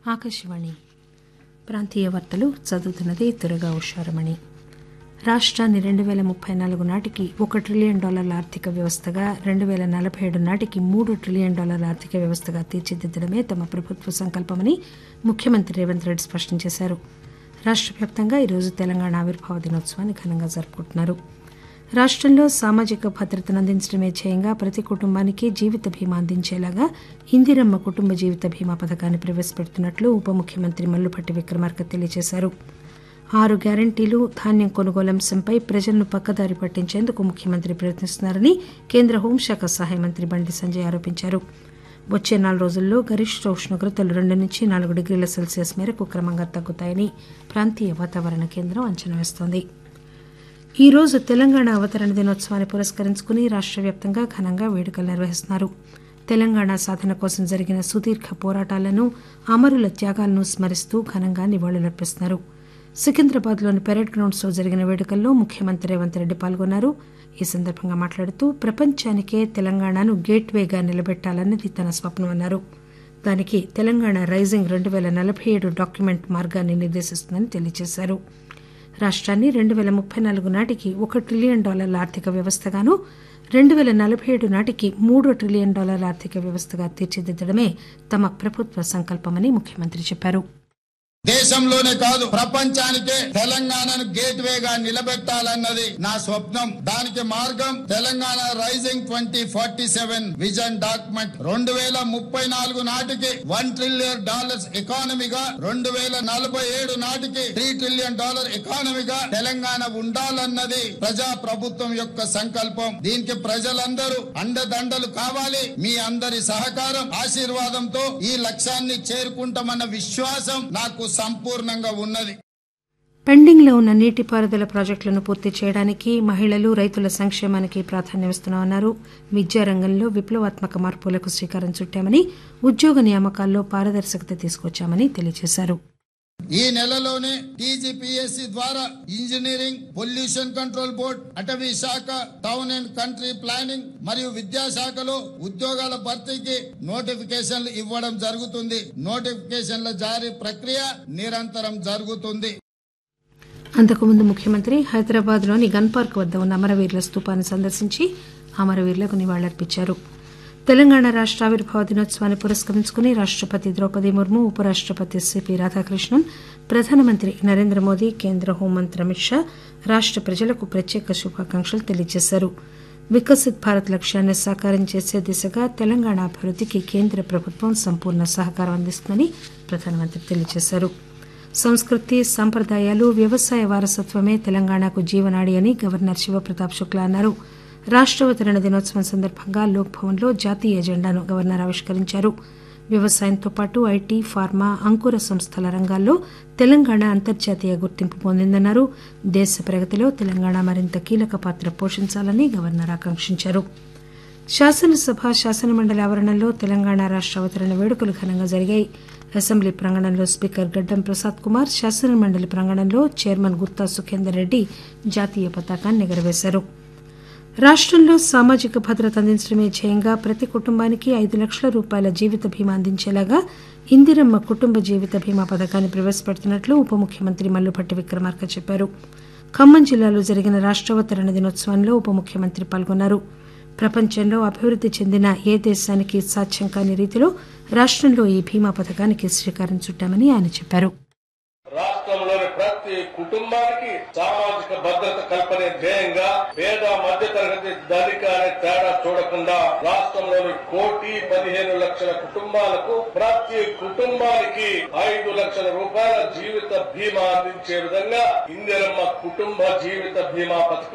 ఆకాశవాణి ప్రాంతీయ వార్తలు చదువుతున్నది తురగా ఉషారమణి రాష్ట్రాన్ని రెండు పేల ముప్పై నాలుగు నాటికి ఒక ట్రిలియన్ డాలర్ల ఆర్థిక వ్యవస్థగా రెండు పేల నలభై ఏడు నాటికి మూడు ట్రిలియన్ డాలర్ల ఆర్థిక వ్యవస్థగా తీర్చిదిద్దడమే తమ ప్రభుత్వ సంకల్పమని ముఖ్యమంత్రి రేవంత్ రెడ్డి స్పష్టం చేశారు రాష్ట్ర వ్యాప్తంగా ఈరోజు తెలంగాణ ఆవిర్భావ దినోత్సవాన్ని ఘనంగా జరుపుకుంటున్నారు రాష్ట్రంలో సామాజిక భద్రతను అందించడమే ధ్యేయంగా ప్రతి కుటుంబానికి జీవిత బీమా అందించేలాగా ఇందిరమ్మ కుటుంబ జీవిత బీమా పథకాన్ని ప్రవేశపెడుతున్నట్లు ఉప ముఖ్యమంత్రి మల్లుపట్టి విక్రమార్క తెలియజేశారు ఆరు గ్యారంటీలు ధాన్యం కొనుగోలు అంశంపై ప్రజలను పక్కదారి పట్టించేందుకు ముఖ్యమంత్రి ప్రయత్నిస్తున్నారని కేంద్ర హోంశాఖ సహాయ మంత్రి బండి సంజయ్ ఆరోపించారు వచ్చే నాలుగు రోజుల్లో గరిష్ట ఉష్ణోగ్రతలు రెండు నుంచి నాలుగు డిగ్రీల సెల్సియస్ మేరకు క్రమంగా తగ్గుతాయని ప్రాంతీయ వాతావరణ కేంద్రం అంచనా వేస్తోంది ఈ రోజు తెలంగాణ అవతరణ దినోత్సవాన్ని పురస్కరించుకుని రాష్ట్ర వ్యాప్తంగా ఘనంగా వేడుకలు నిర్వహిస్తున్నారు తెలంగాణ సాధన కోసం జరిగిన సుదీర్ఘ పోరాటాలను అమరుల త్యాగాలను స్మరిస్తూ ఘనంగా నివాళులర్పిస్తున్నారు సికింద్రాబాద్లోని పెరేడ్ గ్రౌండ్స్ లో జరిగిన వేడుకల్లో ముఖ్యమంత్రి రేవంత్ రెడ్డి పాల్గొన్నారు ఈ సందర్భంగా మాట్లాడుతూ ప్రపంచానికే తెలంగాణను గేట్ వేగా నిలబెట్టాలన్నది తన స్వప్నమన్నారు దానికి తెలంగాణ రైజింగ్ రెండు పేల నలభై ఏడు డాక్యుమెంట్ మార్గాన్ని నిర్దేశిస్తుందని తెలియజేశారు రాష్ట్రాన్ని రెండు పేల ముప్పై నాలుగు నాటికి ఒక ట్రిలియన్ డాలర్ల ఆర్థిక వ్యవస్థగాను రెండు పేల నలభై ఏడు నాటికి మూడు ట్రిలియన్ డాలర్ల ఆర్థిక వ్యవస్థగా తీర్చిదిద్దడమే తమ ప్రభుత్వ సంకల్పమని ముఖ్యమంత్రి చెప్పారు దేశంలోనే కాదు ప్రపంచానికే తెలంగాణను గేట్ వేగా నిలబెట్టాలన్నది నా స్వప్నం దానికి మార్గం Telangana rising twenty forty seven vision document రెండు వేల ముప్పై నాలుగు నాటికి వన్ ట్రిలియన్ డాలర్స్ ఎకానమీగా రెండు వేల నలభై ఏడు నాటికి త్రీ ట్రిలియన్ డాలర్ ఎకానమీగా తెలంగాణ ఉండాలన్నది ప్రజా ప్రభుత్వం యొక్క సంకల్పం దీనికి ప్రజలందరూ అండదండలు కావాలి మీ అందరి సహకారం ఆశీర్వాదంతో ఈ లక్ష్యాన్ని చేరుకుంటామన్న విశ్వాసం నాకు సంపూర్ణంగా ఉన్నది పెండింగ్ లో ఉన్న నీటిపారుదల ప్రాజెక్టులను పూర్తి చేయడానికి మహిళలు రైతుల సంక్షేమానికి ప్రాధాన్యమిస్తున్నామన్నారు విద్యారంగంలో విప్లవాత్మక మార్పులకు శ్రీకారం చుట్టామని ఉద్యోగ నియామకాల్లో పారదర్శకత తీసుకొచ్చామని తెలియజేశారు ఈ నెలలోనే టీజీపీఎస్సీ ద్వారా ఇంజనీరింగ్ పొల్యూషన్ కంట్రోల్ బోర్డ్ అటవీ శాఖ టౌన్ అండ్ కంట్రీ ప్లానింగ్ మరియు విద్యాశాఖలో ఉద్యోగాల భర్తీకి నోటిఫికేషన్లు ఇవ్వడం జరుగుతుంది నోటిఫికేషన్ల జారీ ప్రక్రియ నిరంతరం జరుగుతుంది అంతకుముందు ముఖ్యమంత్రి హైదరాబాద్ లోని గన్ పార్క్ వద్ద ఉన్న అమరవీరుల స్తూపాన్ని సందర్శించి అమరవీరులకు నివాళులర్పించారు తెలంగాణ రాష్ట్ర ఆవిర్భావ దినోత్సవాన్ని పురస్కరించుకుని రాష్టపతి ద్రౌపది ముర్ము ఉపరాష్టపతి సిపి రాధాకృష్ణన్ ప్రధానమంత్రి నరేంద్ర మోదీ కేంద్ర హోంమంత్రి అమిత్ షా రాష్ట ప్రజలకు ప్రత్యేక శుభాకాంక్షలు తెలియజేశారు వికసిత్ భారత్ లక్ష్యాన్ని సాకారం చేసే దిశగా తెలంగాణ అభివృద్దికి కేంద్ర ప్రభుత్వం సంపూర్ణ సహకారం అందిస్తుందని ప్రధానమంత్రి తెలియజేశారు సంస్కృతి సంప్రదాయాలు వ్యవసాయ వారసత్వమే తెలంగాణకు జీవనాడి అని గవర్నర్ శివప్రతాప్ శుక్లా అన్నారు రాష్టావతరణ దినోత్సవం సందర్భంగా లోక్ భవన్ లో జాతీయ ఎజెండాను గవర్నర్ ఆవిష్కరించారు వ్యవసాయంతో పాటు ఐటీ ఫార్మా అంకుర సంస్థల రంగాల్లో తెలంగాణ అంతర్జాతీయ గుర్తింపు పొందిందన్నారు దేశ ప్రగతిలో తెలంగాణ మరింత కీలక పాత్ర పోషించాలని గవర్నర్ ఆకాంక్షించారు శాసనసభ శాసనమండలి ఆవరణలో తెలంగాణ రాష్ట అవతరణ వేడుకలు ఘనంగా జరిగాయి అసెంబ్లీ ప్రాంగణంలో స్పీకర్ గడ్డం ప్రసాద్ కుమార్ శాసనమండలి ప్రాంగణంలో చైర్మన్ గుత్తా సుఖేందర్ రెడ్డి జాతీయ పతాకాన్ని ఎగురవేశారు రాష్టంలో సామాజిక భద్రత అందించడమే ధ్యేయంగా ప్రతి కుటుంబానికి ఐదు లక్షల రూపాయల జీవిత బీమా అందించేలాగా ఇందిరమ్మ కుటుంబ జీవిత బీమా పథకాన్ని ప్రవేశపెడుతున్నట్లు ఉప ముఖ్యమంత్రి మల్లుపట్టి విక్రమార్క చెప్పారు ఖమ్మం జిల్లాలో జరిగిన రాష్టావతరణ దినోత్సవంలో ఉప ముఖ్యమంత్రి పాల్గొన్నారు ప్రపంచంలో అభివృద్ది చెందిన ఏ దేశానికి సాధ్యం కాని రీతిలో రాష్టంలో ఈ బీమా పథకానికి శ్రీకారం చుట్టామని ఆయన చెప్పారు రాష్ట్రంలోని ప్రతి కుటుంబానికి సామాజిక భద్రత కల్పనే ధ్యేయంగా పేద మధ్య తరగతి ధనిక అనే తేడా చూడకుండా రాష్ట్రంలోని కోటి పదిహేను లక్షల కుటుంబాలకు ప్రతి కుటుంబానికి ఐదు లక్షల రూపాయల జీవిత బీమా అందించే విధంగా ఇందిరమ్మ కుటుంబ జీవిత బీమా పథకం